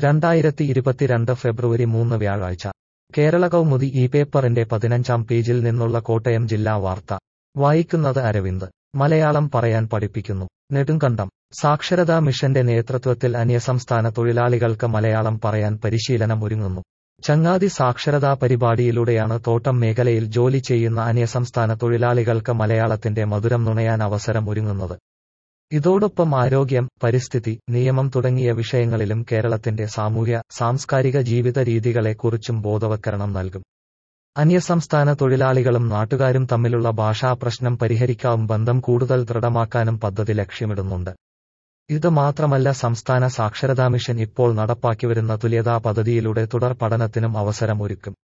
രണ്ടായിരത്തി ഇരുപത്തിരണ്ട് ഫെബ്രുവരി മൂന്ന് വ്യാഴാഴ്ച കേരള കൗമുദി ഈ പേപ്പറിന്റെ പതിനഞ്ചാം പേജിൽ നിന്നുള്ള കോട്ടയം ജില്ലാ വാർത്ത വായിക്കുന്നത് അരവിന്ദ് മലയാളം പറയാൻ പഠിപ്പിക്കുന്നു നെടുങ്കണ്ടം സാക്ഷരതാ മിഷന്റെ നേതൃത്വത്തിൽ അന്യസംസ്ഥാന തൊഴിലാളികൾക്ക് മലയാളം പറയാൻ പരിശീലനം ഒരുങ്ങുന്നു ചങ്ങാതി സാക്ഷരതാ പരിപാടിയിലൂടെയാണ് തോട്ടം മേഖലയിൽ ജോലി ചെയ്യുന്ന അന്യസംസ്ഥാന തൊഴിലാളികൾക്ക് മലയാളത്തിന്റെ മധുരം നുണയാൻ അവസരം ഒരുങ്ങുന്നത് ഇതോടൊപ്പം ആരോഗ്യം പരിസ്ഥിതി നിയമം തുടങ്ങിയ വിഷയങ്ങളിലും കേരളത്തിന്റെ സാമൂഹ്യ സാംസ്കാരിക ജീവിത രീതികളെക്കുറിച്ചും ബോധവൽക്കരണം നൽകും അന്യസംസ്ഥാന തൊഴിലാളികളും നാട്ടുകാരും തമ്മിലുള്ള ഭാഷാ പ്രശ്നം പരിഹരിക്കാനും ബന്ധം കൂടുതൽ ദൃഢമാക്കാനും പദ്ധതി ലക്ഷ്യമിടുന്നുണ്ട് ഇത് മാത്രമല്ല സംസ്ഥാന സാക്ഷരതാ മിഷൻ ഇപ്പോൾ നടപ്പാക്കിവരുന്ന തുല്യതാ പദ്ധതിയിലൂടെ തുടർ പഠനത്തിനും അവസരം ഒരുക്കും